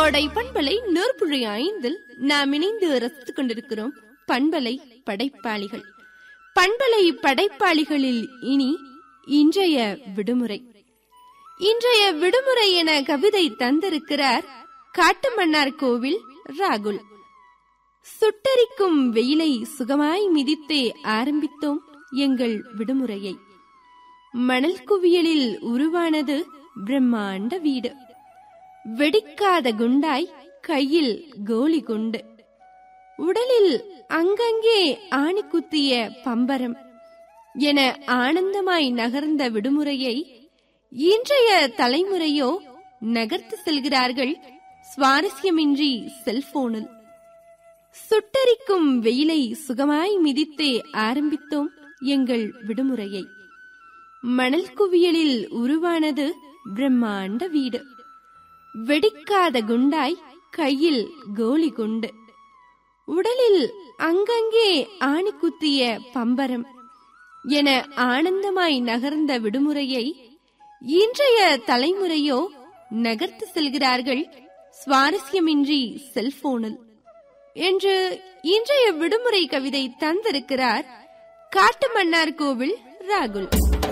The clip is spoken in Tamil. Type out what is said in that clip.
கோடை பண்பலை நூற்புழி ஐந்தில் நாம் இணைந்து ரசித்துக் கொண்டிருக்கிறோம் பண்பலை படைப்பாளிகள் பண்பலை படைப்பாளிகளில் இனி இன்றைய விடுமுறை இன்றைய விடுமுறை என கவிதை தந்திருக்கிறார் காட்டுமன்னார் கோவில் ராகுல் சுட்டரிக்கும் வெயிலை சுகமாய் மிதித்தே ஆரம்பித்தோம் எங்கள் விடுமுறையை மணல் குவியலில் உருவானது பிரம்மாண்ட வீடு வெடிக்காத குண்டாய் கையில் கோலி குண்டு உடலில் அங்கங்கே ஆணி குத்திய பம்பரம் என ஆனந்தமாய் நகர்ந்த விடுமுறையை இன்றைய தலைமுறையோ நகர்த்து செல்கிறார்கள் சுவாரஸ்யமின்றி செல்போனில் சுட்டரிக்கும் வெயிலை சுகமாய் மிதித்தே ஆரம்பித்தோம் எங்கள் விடுமுறையை மணல் குவியலில் உருவானது பிரம்மாண்ட வீடு வெடிக்காத குண்டாய் கையில் கோலி குண்டு உடலில் அங்கங்கே ஆணி குத்திய பம்பரம் என ஆனந்தமாய் நகர்ந்த விடுமுறையை இன்றைய தலைமுறையோ நகர்த்து செல்கிறார்கள் சுவாரஸ்யமின்றி செல்போனில் என்று இன்றைய விடுமுறை கவிதை தந்திருக்கிறார் காட்டுமன்னார் கோவில் ராகுல்